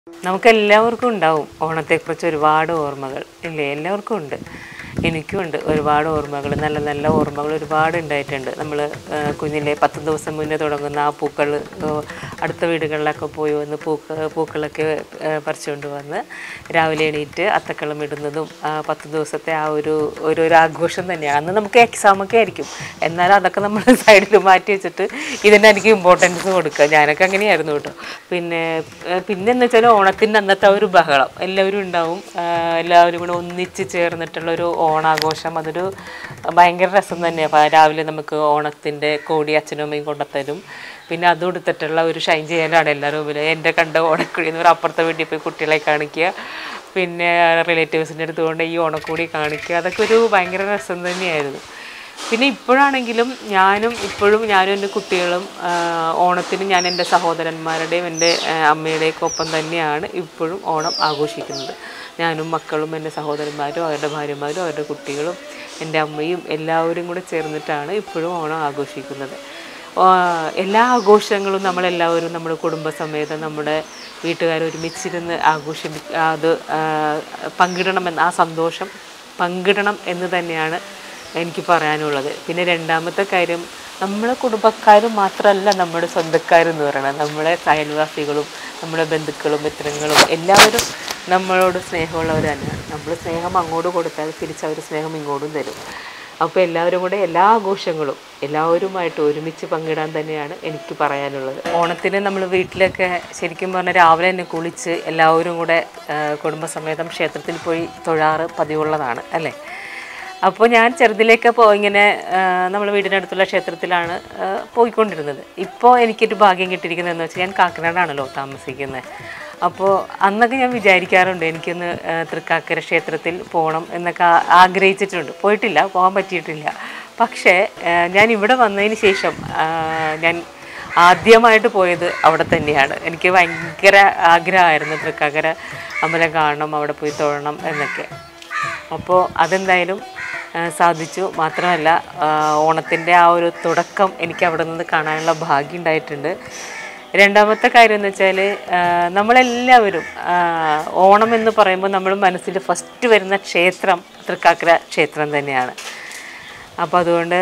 നമുക്ക് എല്ലാവർക്കും ഉണ്ടാവും ഓണത്തെക്കുറിച്ച് ഒരുപാട് ഓർമ്മകൾ ഇല്ലേ എല്ലാവർക്കും ഉണ്ട് എനിക്കും ഉണ്ട് ഒരുപാട് ഓർമ്മകൾ നല്ല നല്ല ഓർമ്മകൾ ഒരുപാട് ഉണ്ടായിട്ടുണ്ട് നമ്മൾ കുഞ്ഞിലെ പത്ത് ദിവസം മുന്നേ തുടങ്ങുന്ന ആ പൂക്കൾ അടുത്ത വീടുകളിലൊക്കെ പോയി വന്ന് പൂക്ക പൂക്കളൊക്കെ ഏഹ്, പറിച്ചുകൊണ്ട് വന്ന് രാവിലെ എണീറ്റ് അത്തക്കളം ഇടുന്നതും ആ പത്ത് ദിവസത്തെ ആ ഒരു ഒരു ഒരു ആഘോഷം തന്നെയാണ് അന്ന് നമുക്ക് എക്സാമൊക്കെ ആയിരിക്കും എന്നാലും അതൊക്കെ നമ്മൾ സൈഡിൽ മാറ്റി വെച്ചിട്ട് ഇതിന് എനിക്ക് ഇമ്പോർട്ടൻസ് കൊടുക്കുക ഞാനൊക്കെ അങ്ങനെയായിരുന്നു കേട്ടോ പിന്നെ ഏഹ് പിന്നെ എന്ന് വെച്ചാൽ ഓണത്തിൻ്റെ അന്നത്തെ ആ ഒരു ബഹളം എല്ലാവരും ഉണ്ടാവും ആഹ് എല്ലാവരും കൂടെ ഒന്നിച്ച് ചേർന്നിട്ടുള്ള ഒരു ഓണാഘോഷം അതൊരു ഭയങ്കര രസം തന്നെയാണ് രാവിലെ നമുക്ക് ഓണത്തിൻ്റെ കോടി അച്ഛനും അമ്മയും കൊണ്ടുത്തരും പിന്നെ അതും എടുത്തിട്ടുള്ള ഒരു ഷൈൻ ചെയ്യാനാണ് എല്ലാവരും മുമ്പിൽ എൻ്റെ കണ്ട ഓണക്കുഴി എന്ന് പറഞ്ഞാൽ അപ്പുറത്തെ വീട്ടിൽ പോയി കുട്ടികളെ കാണിക്കുക പിന്നെ റിലേറ്റീവ്സിൻ്റെ അടുത്ത് കൊണ്ട് ഈ ഓണക്കൂടി കാണിക്കുക അതൊക്കെ ഒരു ഭയങ്കര രസം തന്നെയായിരുന്നു പിന്നെ ഇപ്പോഴാണെങ്കിലും ഞാനും ഇപ്പോഴും ഞാനും എൻ്റെ കുട്ടികളും ആ, ഓണത്തിന് ഞാൻ എൻ്റെ സഹോദരന്മാരുടെയും എൻ്റെ ആ, അമ്മയുടെയൊക്കെ ഒപ്പം തന്നെയാണ് ഇപ്പോഴും ഓണം ആഘോഷിക്കുന്നത് ഞാനും മക്കളും എൻ്റെ സഹോദരന്മാരും അവരുടെ ഭാര്യമാരും അവരുടെ കുട്ടികളും എൻ്റെ അമ്മയും എല്ലാവരും കൂടെ ചേർന്നിട്ടാണ് ഇപ്പോഴും ഓണം ആഘോഷിക്കുന്നത് ആ, എല്ലാ ആഘോഷങ്ങളും നമ്മളെല്ലാവരും നമ്മുടെ കുടുംബസമേതം നമ്മുടെ വീട്ടുകാർ ഒരുമിച്ചിരുന്ന് ആഘോഷിപ്പി അത് ആ, പങ്കിടണമെന്ന് ആ സന്തോഷം പങ്കിടണം എന്ന് തന്നെയാണ് എനിക്ക് പറയാനുള്ളത് പിന്നെ രണ്ടാമത്തെ കാര്യം നമ്മളെ കുടുംബക്കാരും മാത്രമല്ല നമ്മുടെ സ്വന്തക്കാരെന്ന് പറയുന്നത് നമ്മുടെ അയൽവാസികളും നമ്മുടെ ബന്ധുക്കളും മിത്രങ്ങളും എല്ലാവരും നമ്മളോട് സ്നേഹമുള്ളവർ തന്നെയാണ് നമ്മൾ സ്നേഹം അങ്ങോട്ട് കൊടുത്താൽ തിരിച്ചവർ സ്നേഹം ഇങ്ങോട്ടും തരും അപ്പോൾ എല്ലാവരും കൂടെ എല്ലാ ആഘോഷങ്ങളും എല്ലാവരുമായിട്ട് ഒരുമിച്ച് പങ്കിടാൻ തന്നെയാണ് എനിക്ക് പറയാനുള്ളത് ഓണത്തിന് നമ്മൾ വീട്ടിലൊക്കെ ശരിക്കും പറഞ്ഞാൽ രാവിലെ തന്നെ കുളിച്ച് എല്ലാവരും കൂടെ ആ, കുടുംബസമേതം ക്ഷേത്രത്തിൽ പോയി തൊഴാറ് പതിവുള്ളതാണ് അല്ലേ അപ്പോൾ ഞാൻ ചെറുതിലേക്ക് പോ ഇങ്ങനെ നമ്മൾ വീടിനടുത്തുള്ള ക്ഷേത്രത്തിലാണ് ആ, പോയിക്കൊണ്ടിരുന്നത് ഇപ്പോൾ എനിക്കൊരു ഭാഗ്യം കിട്ടിയിരിക്കുന്നതെന്ന് വെച്ചാൽ ഞാൻ കാക്കനാടാണല്ലോ താമസിക്കുന്നത് അപ്പോൾ അന്നൊക്കെ ഞാൻ വിചാരിക്കാറുണ്ട് എനിക്കൊന്ന് ആ, തൃക്കാക്കര ക്ഷേത്രത്തിൽ പോകണം എന്നൊക്കെ ആ- ആഗ്രഹിച്ചിട്ടുണ്ട് പോയിട്ടില്ല പോകാൻ പറ്റിയിട്ടില്ല പക്ഷേ ആ, ഞാൻ ഇവിടെ വന്നതിന് ശേഷം ആ, ഞാൻ ആദ്യമായിട്ട് പോയത് അവിടെ തന്നെയാണ് എനിക്ക് ഭയങ്കര ആഗ്രഹമായിരുന്നു തൃക്കാക്കര അമ്പലം കാണണം അവിടെ പോയി തൊഴണം എന്നൊക്കെ അപ്പോൾ അതെന്തായാലും ആ, സാധിച്ചു മാത്രമല്ല ഓണത്തിൻ്റെ ആ ഒരു തുടക്കം എനിക്ക് അവിടെ നിന്ന് കാണാനുള്ള ഭാഗ്യം ഉണ്ടായിട്ടുണ്ട് രണ്ടാമത്തെ കാര്യം എന്ന് വെച്ചാൽ നമ്മളെല്ലാവരും ആ, ഓണം എന്ന് പറയുമ്പോൾ നമ്മൾ മനസ്സിൽ ഫസ്റ്റ് വരുന്ന ക്ഷേത്രം തൃക്കാക്കര ക്ഷേത്രം തന്നെയാണ് അപ്പോൾ അതുകൊണ്ട്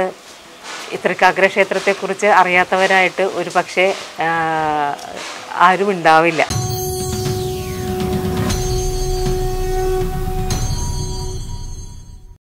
ഈ തൃക്കാക്കര ക്ഷേത്രത്തെക്കുറിച്ച് അറിയാത്തവരായിട്ട് ഒരു പക്ഷേ ആരും ഉണ്ടാവില്ല